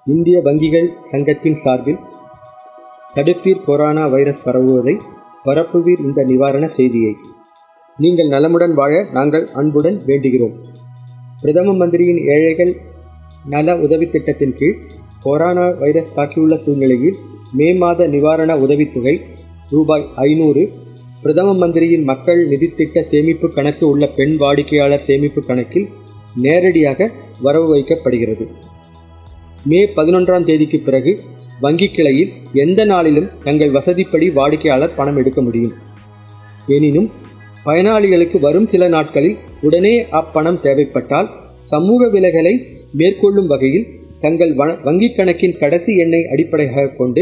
இந்திய வங்கிகள் சங்கத்தின் சார்பில் தடுப்பீர் கொரோனா வைரஸ் பரவுவதை பரப்புவீர் இந்த நிவாரண செய்தியை நீங்கள் நலமுடன் வாழ நாங்கள் அன்புடன் வேண்டுகிறோம் பிரதம மந்திரியின் ஏழைகள் நல உதவித் திட்டத்தின் கீழ் கொரோனா வைரஸ் தாக்கியுள்ள சூழ்நிலையில் மே மாத நிவாரண உதவித்தொகை ரூபாய் ஐநூறு பிரதம மந்திரியின் மக்கள் நிதித்திட்ட சேமிப்பு கணக்கு உள்ள பெண் வாடிக்கையாளர் சேமிப்பு கணக்கில் நேரடியாக வரவு வைக்கப்படுகிறது மே பதினொன்றாம் தேதிக்கு பிறகு வங்கி கிளையில் எந்த நாளிலும் தங்கள் வசதிப்படி வாடிக்கையாளர் பணம் எடுக்க முடியும் எனினும் பயனாளிகளுக்கு வரும் சில நாட்களில் உடனே அப்பணம் தேவைப்பட்டால் சமூக விலகலை மேற்கொள்ளும் வகையில் தங்கள் வங்கிக் கணக்கின் கடைசி எண்ணை அடிப்படையாக கொண்டு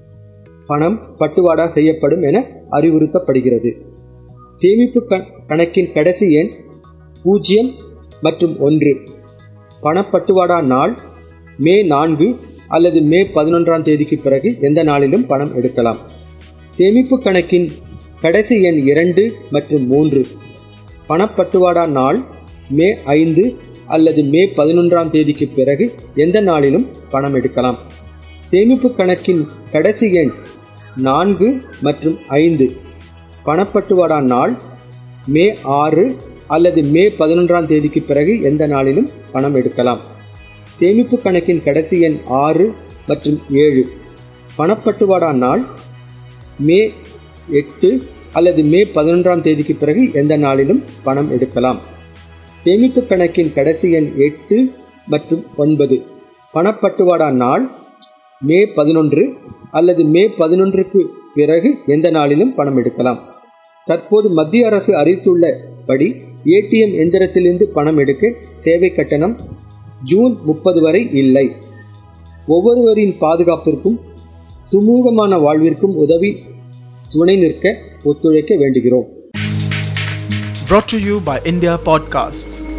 பணம் பட்டுவாடா செய்யப்படும் என அறிவுறுத்தப்படுகிறது சேமிப்பு கணக்கின் கடைசி எண் பூஜ்ஜியம் மற்றும் ஒன்று பணப்பட்டுவாடா நாள் மே நான்கு அல்லது மே பதினொன்றாம் தேதிக்கு பிறகு எந்த நாளிலும் பணம் எடுக்கலாம் சேமிப்பு கணக்கின் கடைசி எண் இரண்டு மற்றும் மூன்று பணப்பட்டுவாடா நாள் மே ஐந்து அல்லது மே பதினொன்றாம் தேதிக்கு பிறகு எந்த நாளிலும் பணம் எடுக்கலாம் சேமிப்பு கணக்கின் கடைசி எண் நான்கு மற்றும் ஐந்து பணப்பட்டுவாடா நாள் மே ஆறு அல்லது மே பதினொன்றாம் தேதிக்கு பிறகு எந்த நாளிலும் பணம் எடுக்கலாம் சேமிப்பு கணக்கின் கடைசி எண் ஆறு மற்றும் ஏழு பணப்பட்டுவாடா நாள் மே எட்டு அல்லது மே பதினொன்றாம் தேதிக்கு பிறகு எந்த நாளிலும் பணம் எடுக்கலாம் சேமிப்பு கணக்கின் கடைசி எண் எட்டு மற்றும் ஒன்பது பணப்பட்டுவாடா நாள் மே பதினொன்று அல்லது மே பதினொன்றுக்கு பிறகு எந்த நாளிலும் பணம் எடுக்கலாம் தற்போது மத்திய அரசு அறிவித்துள்ளபடி ஏடிஎம் எந்திரத்திலிருந்து பணம் எடுக்க சேவை கட்டணம் ஜூன் முப்பது வரை இல்லை ஒவ்வொருவரின் பாதுகாப்பிற்கும் சுமூகமான வாழ்விற்கும் உதவி துணை நிற்க ஒத்துழைக்க வேண்டுகிறோம் brought to you by India Podcasts.